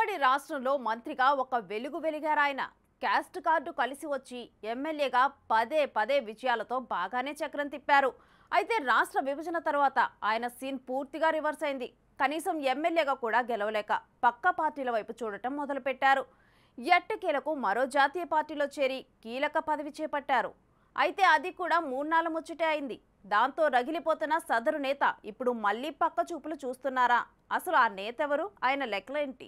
ఉమ్మడి రాష్ట్రంలో మంత్రిగా ఒక వెలుగు వెలిగారాయన క్యాస్ట్ కార్డు కలిసి వచ్చి ఎమ్మెల్యేగా పదే పదే విజయాలతో బాగానే చక్రం తిప్పారు అయితే రాష్ట్ర విభజన తర్వాత ఆయన సీన్ పూర్తిగా రివర్స్ అయింది కనీసం ఎమ్మెల్యేగా కూడా గెలవలేక పక్క పార్టీల వైపు చూడటం మొదలుపెట్టారు ఎట్టకేలకు మరో జాతీయ పార్టీలో చేరి కీలక పదవి చేపట్టారు అయితే అది కూడా మూన్నాళ్ళ ముచ్చటే అయింది దాంతో రగిలిపోతున్న సదరు నేత ఇప్పుడు మళ్ళీ పక్క చూపులు చూస్తున్నారా అసలు ఆ నేత ఎవరు ఆయన లెక్కలేంటి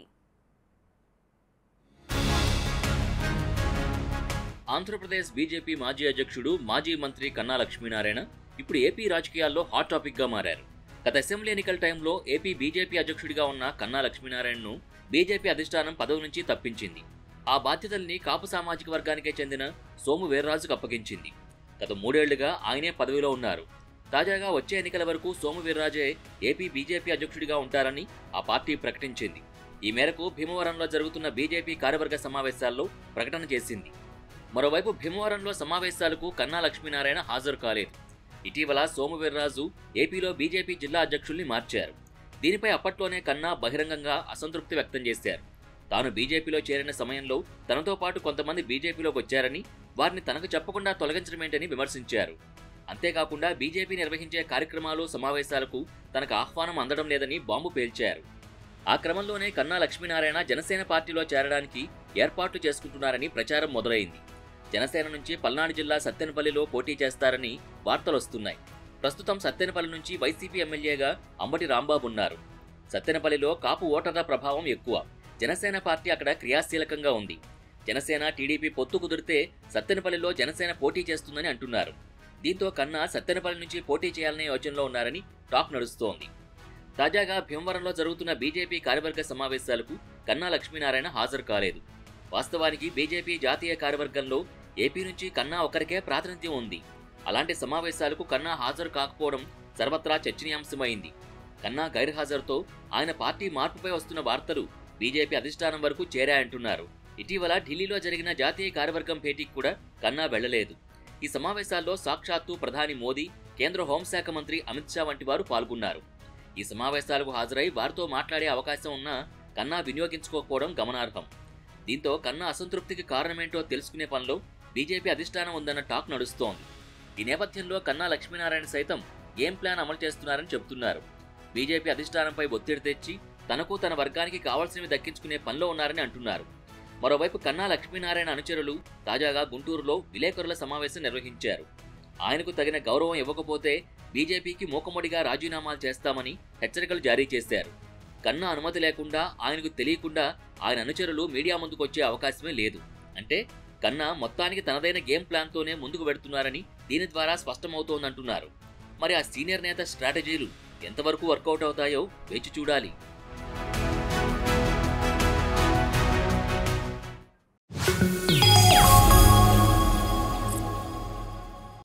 ఆంధ్రప్రదేశ్ బీజేపీ మాజీ అధ్యక్షుడు మాజీ మంత్రి కన్నా లక్ష్మీనారాయణ ఇప్పుడు ఏపీ రాజకీయాల్లో హాట్ టాపిక్ గా మారారు గత అసెంబ్లీ ఎన్నికల టైంలో ఏపీ బీజేపీ అధ్యక్షుడిగా ఉన్న కన్నా లక్ష్మీనారాయణను బీజేపీ అధిష్టానం పదవి నుంచి తప్పించింది ఆ బాధ్యతల్ని కాపు సామాజిక వర్గానికే చెందిన సోము వీర్రాజుకు అప్పగించింది గత మూడేళ్లుగా ఆయనే పదవిలో ఉన్నారు తాజాగా వచ్చే ఎన్నికల వరకు సోము వీర్రాజే ఏపీ బీజేపీ అధ్యక్షుడిగా ఉంటారని ఆ పార్టీ ప్రకటించింది ఈ మేరకు భీమవరంలో జరుగుతున్న బీజేపీ కార్యవర్గ సమావేశాల్లో ప్రకటన చేసింది మరోవైపు భీమవరంలో సమావేశాలకు కన్నా లక్ష్మీనారాయణ హాజరు కాలేదు ఇటీవల సోము వీర్రాజు ఏపీలో బీజేపీ జిల్లా అధ్యక్షుల్ని మార్చారు దీనిపై అప్పట్లోనే కన్నా బహిరంగంగా అసంతృప్తి వ్యక్తం చేశారు తాను బీజేపీలో చేరిన సమయంలో తనతో పాటు కొంతమంది బీజేపీలోకి వచ్చారని వారిని తనకు చెప్పకుండా తొలగించడమేంటని విమర్శించారు అంతేకాకుండా బీజేపీ నిర్వహించే కార్యక్రమాలు సమావేశాలకు తనకు ఆహ్వానం అందడం లేదని బాంబు పేల్చారు ఆ క్రమంలోనే కన్నా లక్ష్మీనారాయణ జనసేన పార్టీలో చేరడానికి ఏర్పాట్లు చేసుకుంటున్నారని ప్రచారం మొదలైంది జనసేన నుంచి పల్నాడు జిల్లా సత్తెనపల్లిలో పోటీ చేస్తారని వార్తలొస్తున్నాయి ప్రస్తుతం సత్తెనపల్లి నుంచి వైసీపీ ఎమ్మెల్యేగా అంబటి రాంబాబు ఉన్నారు సత్తెనపల్లిలో కాపు ఓటర్ల ప్రభావం ఎక్కువ జనసేన పార్టీ అక్కడ క్రియాశీలకంగా ఉంది జనసేన టీడీపీ పొత్తు కుదిరితే సత్తెనపల్లిలో జనసేన పోటీ చేస్తుందని అంటున్నారు దీంతో కన్నా సత్తెనపల్లి నుంచి పోటీ చేయాలనే యోచనలో ఉన్నారని టాక్ నడుస్తోంది తాజాగా భీమవరంలో జరుగుతున్న బీజేపీ కార్యవర్గ సమావేశాలకు కన్నా లక్ష్మీనారాయణ హాజరు కాలేదు వాస్తవానికి బీజేపీ జాతీయ కార్యవర్గంలో ఏపీ నుంచి కన్నా ఒకరికే ప్రాతినిధ్యం ఉంది అలాంటి సమావేశాలకు కన్నా హాజరు కాకపోవడం సర్వత్రా చర్చనీయాంశమైంది కన్నా గైర్హాజరుతో ఆయన పార్టీ మార్పుపై వస్తున్న వార్తలు బీజేపీ అధిష్టానం వరకు చేరాయంటున్నారు ఇటీవల ఢిల్లీలో జరిగిన జాతీయ కార్యవర్గం భేటీకి కూడా కన్నా వెళ్లలేదు ఈ సమావేశాల్లో సాక్షాత్తు ప్రధాని మోదీ కేంద్ర హోంశాఖ మంత్రి అమిత్ షా వంటి వారు పాల్గొన్నారు ఈ సమావేశాలకు హాజరై వారితో మాట్లాడే అవకాశం ఉన్నా కన్నా వినియోగించుకోకపోవడం గమనార్హం దీంతో కన్నా అసంతృప్తికి కారణమేంటో తెలుసుకునే పనిలో బీజేపీ అధిష్టానం ఉందన్న టాక్ నడుస్తోంది ఈ నేపథ్యంలో కన్నా లక్ష్మీనారాయణ సైతం గేమ్ ప్లాన్ అమలు చేస్తున్నారని చెబుతున్నారు బీజేపీ అధిష్టానంపై ఒత్తిడి తెచ్చి తనకు తన వర్గానికి కావాల్సినవి దక్కించుకునే పనిలో ఉన్నారని అంటున్నారు మరోవైపు కన్నా లక్ష్మీనారాయణ అనుచరులు తాజాగా గుంటూరులో విలేకరుల సమావేశం నిర్వహించారు ఆయనకు తగిన గౌరవం ఇవ్వకపోతే బీజేపీకి మూకమ్మడిగా రాజీనామాలు చేస్తామని హెచ్చరికలు జారీ చేశారు కన్నా అనుమతి లేకుండా ఆయనకు తెలియకుండా ఆయన అనుచరులు మీడియా ముందుకొచ్చే అవకాశమే లేదు అంటే కన్నా మొత్తానికి తనదైన గేమ్ ప్లాన్తోనే ముందుకు వెడుతున్నారని దీని ద్వారా స్పష్టమవుతోందంటున్నారు మరి ఆ సీనియర్ నేత స్ట్రాటజీలు ఎంతవరకు వర్కౌట్ అవుతాయో వేచి చూడాలి